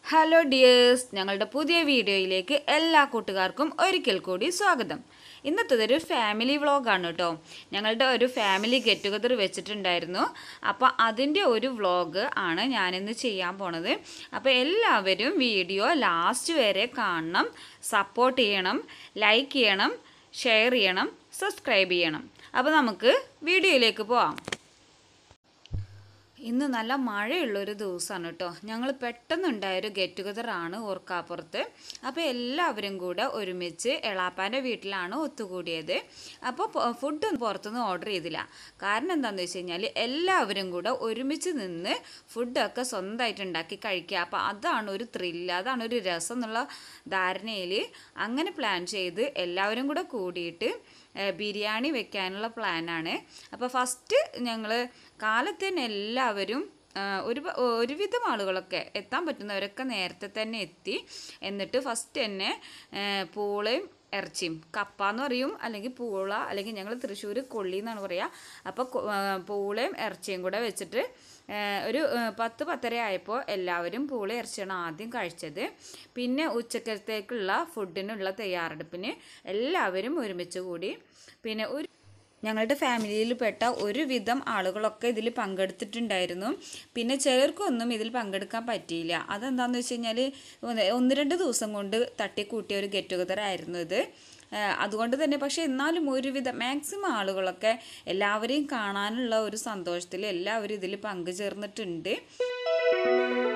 hello dears ഞങ്ങളുടെ പുതിയ വീഡിയോയിലേക്ക് എല്ലാ കൂട്ടുകാർക്കും ഒരിക്കൽ കൂടി സ്വാഗതം ഇന്നത്തേതൊരു ഫാമിലി വ്ളോഗാണ് കേട്ടോ ഞങ്ങളുടെ ഒരു ഫാമിലി ഗെറ്റ് ടുഗദർ വെച്ചിട്ടുണ്ടായിരുന്നു അപ്പോൾ അതിൻ്റെ ഒരു വ്ളോഗ് ആണ് ഞാനിന്ന് ചെയ്യാൻ പോണത് അപ്പോൾ എല്ലാവരും വീഡിയോ ലാസ്റ്റ് വരെ കാണണം സപ്പോർട്ട് ചെയ്യണം ലൈക്ക് ചെയ്യണം ഷെയർ ചെയ്യണം സബ്സ്ക്രൈബ് ചെയ്യണം അപ്പോൾ നമുക്ക് വീഡിയോയിലേക്ക് പോവാം ഇന്ന് നല്ല മഴയുള്ളൊരു ദിവസമാണ് കേട്ടോ ഞങ്ങൾ പെട്ടെന്നുണ്ടായൊരു ഗെറ്റ് ടുഗദർ ആണ് ഓർക്കാപ്പുറത്ത് അപ്പോൾ എല്ലാവരും കൂടെ ഒരുമിച്ച് എളാപ്പാൻ്റെ വീട്ടിലാണ് ഒത്തുകൂടിയത് അപ്പോൾ ഫുഡൊന്നും പുറത്തുനിന്ന് ഓർഡർ ചെയ്തില്ല കാരണം എന്താണെന്ന് വെച്ച് കഴിഞ്ഞാൽ എല്ലാവരും കൂടെ ഒരുമിച്ച് നിന്ന് ഫുഡൊക്കെ സ്വന്തമായിട്ട് ഉണ്ടാക്കി കഴിക്കുക അപ്പോൾ അതാണ് ഒരു ത്രില്ല് അതാണ് ഒരു രസം എന്നുള്ള ധാരണയിൽ അങ്ങനെ പ്ലാൻ ചെയ്ത് എല്ലാവരും കൂടെ കൂടിയിട്ട് ഏഹ് ബിരിയാണി വെക്കാനുള്ള പ്ലാനാണ് അപ്പോൾ ഫസ്റ്റ് ഞങ്ങൾ കാലത്ത് തന്നെ എല്ലാവരും ആ, ഒരു പ- ഒരുവിധം ആളുകളൊക്കെ എത്താൻ പറ്റുന്നവരൊക്കെ നേരത്തെ തന്നെ എത്തി എന്നിട്ട് ഫസ്റ്റ് തന്നെ ഏഹ് പൂളയും ഇറച്ചിയും കപ്പ എന്ന് പറയും അല്ലെങ്കിൽ പൂള അല്ലെങ്കിൽ ഞങ്ങൾ തൃശ്ശൂർ കൊള്ളി എന്നാണ് പറയുക അപ്പോൾ കൊ- ആ, പൂളയും ഇറച്ചിയും കൂടെ വെച്ചിട്ട് ഏഹ് ഒരു ഏഹ് പത്ത് പത്തര ആയപ്പോൾ എല്ലാവരും പൂള ഇറച്ചിയാണ് ആദ്യം കഴിച്ചത് പിന്നെ ഉച്ചക്കത്തേക്കുള്ള ഫുഡിനുള്ള തയ്യാറെടുപ്പിന് എല്ലാവരും ഒരുമിച്ച് കൂടി പിന്നെ ഒരു ഞങ്ങളുടെ ഫാമിലിയിൽപ്പെട്ട ഒരുവിധം ആളുകളൊക്കെ ഇതിൽ പങ്കെടുത്തിട്ടുണ്ടായിരുന്നു പിന്നെ ചിലർക്കൊന്നും ഇതിൽ പങ്കെടുക്കാൻ പറ്റിയില്ല അതെന്താണെന്ന് വെച്ച് കഴിഞ്ഞാൽ ഒന്ന് ഒന്ന് രണ്ട് ദിവസം കൊണ്ട് തട്ടിക്കൂട്ടിയ ഒരു ഗെറ്റ് ടുഗദർ ആയിരുന്നു ഇത് ഏഹ് അതുകൊണ്ട് തന്നെ പക്ഷേ എന്നാലും ഒരുവിധം മാക്സിമം ആളുകളൊക്കെ എല്ലാവരെയും കാണാനുള്ള ഒരു സന്തോഷത്തിൽ എല്ലാവരും ഇതിൽ പങ്കുചേർന്നിട്ടുണ്ട്